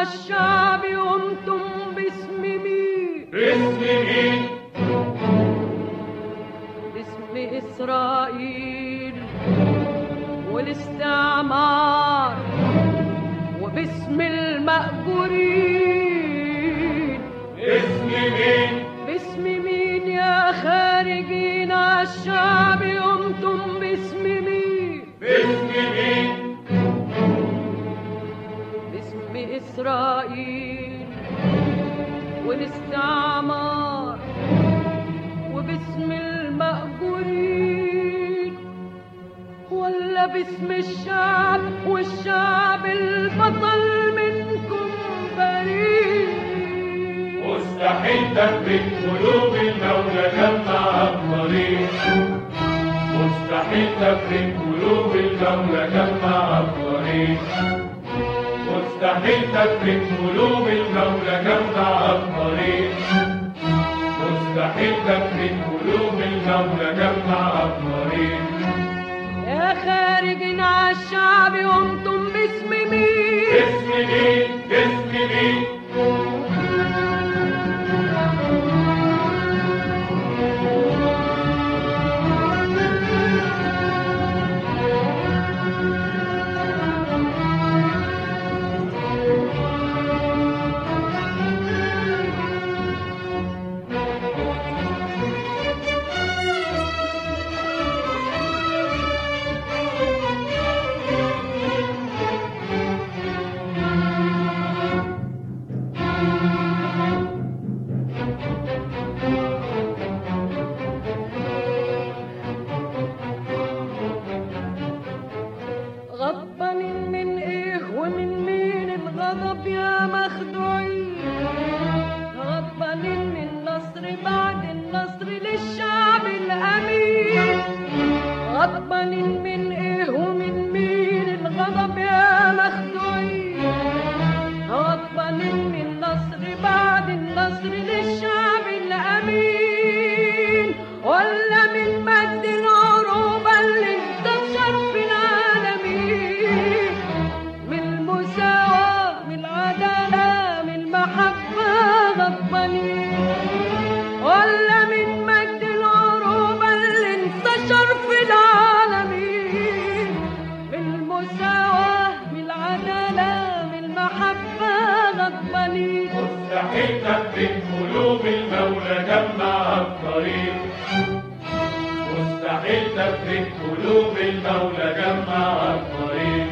عالشعب قمتم باسم مين باسم مين باسم إسرائيل والاستعمار وباسم المأجورين باسم مين باسم مين يا خارجين عالشعب قمتم باسم مين باسم مين باسم إسرائيل والاستعمار وباسم المأجورين ولا باسم الشعب والشعب البطل منكم بريء مستحيل تفرق قلوب المولى جمع الطريق مستحيل تفرق قلوب المولى جمع الطريق مستحيل تفرق قلوب المولى جمع الطريق مستحيل تفرق قلوب المولى جمع الطريق يا خارجين عالشعب قمتم باسم مين اسم مين اسم مين غضبانين من ايه ومن مين الغضب يا مخدوعين غضبانين من النصر بعد النصر للشعب الامين غضبانين من ايه ومن مين الغضب يا مخدوعين غضبانين من النصر بعد النصر للشعب الامين ولا من مد العروبه اللي انتشر في العالمين من المساواة من العدالة من المحبة غضبانين ولا من مجد العروبة اللي انتشر في العالمين من المساواة من العدالة من المحبة غضبانين مستحيل تفرق قلوب المولى جمع الطريق مستحيل تفرق قلوب المولى جمع الطريق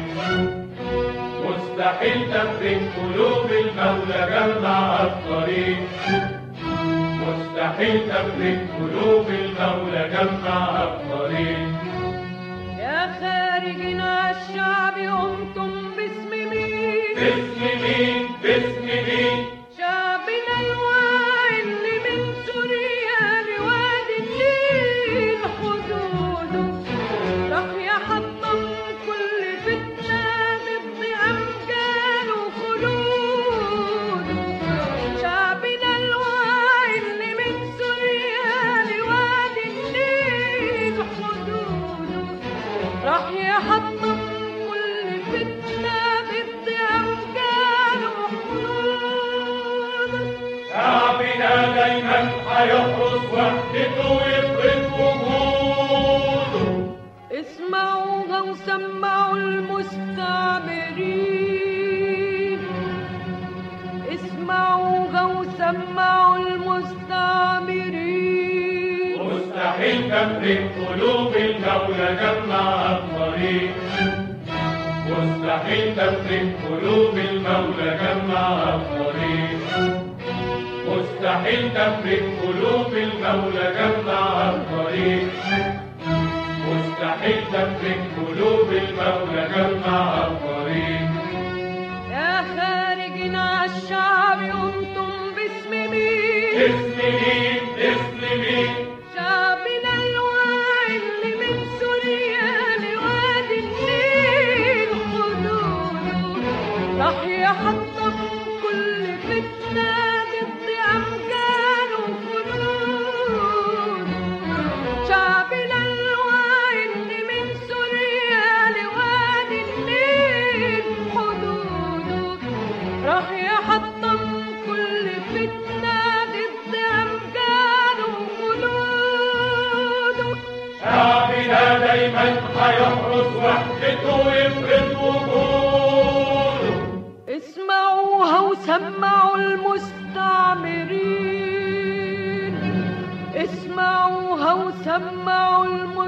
مستحيل تفرق قلوب المولى جمع الطريق مستحيل تفرق قلوب المولى جمع الطريق يا خارجين عالشعب قمتم باسم مين باسم مين باسم مين شعبنا الواعي اللي من سوريا لوادي النيل حدوده راح يحطم كل فتنة ضد أمجاد وخلوده شعبنا الواعي اللي من سوريا لوادي النيل حدوده راح يحطم كل فتنة ضد أمجاد وخلوده شعبنا دايما هيحرس وحدته ويفرض وجوده اسمعوها وسمعوا المستعمرين اسمعوها وسمعوا المستعمرين مستحيل تفرق قلوب المولى جمع الطريق مستحيل تفرق قلوب المولى جمع الطريق مستحيل تفرق قلوب المولى جمع الطريق مستحيل تفرق قلوب المولى جمع الطريق يا خارجين عالشعب قمتم باسم مين اسم مين اسم مين شعبنا الواعي اللي من سوريا لوادي النيل حدوده راح يحطم كل فتنة ضد أمجاد وخلود شعبنا الواعي اللي من سوريا لوادي النيل حدوده راح يحرس وحدته ويفرد وجوده اسمعوها وسمعوا المستعمرين اسمعوها وسمعوا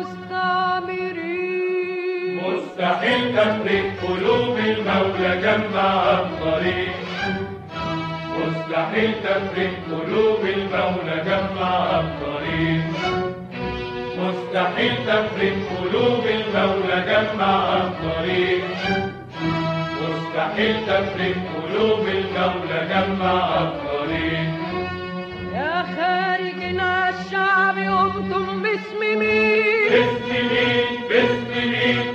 المستعمرين مستحيل تفرق قلوب المولى جمع الطريق مستحيل تفرق قلوب المولى جمع الطريق مستحيل تفرق قلوب المولى جمع الطريق مستحيل تفرق قلوب المولى جمع الطريق يا خارجين على الشعب قمتم باسم مين باسم مين باسم مين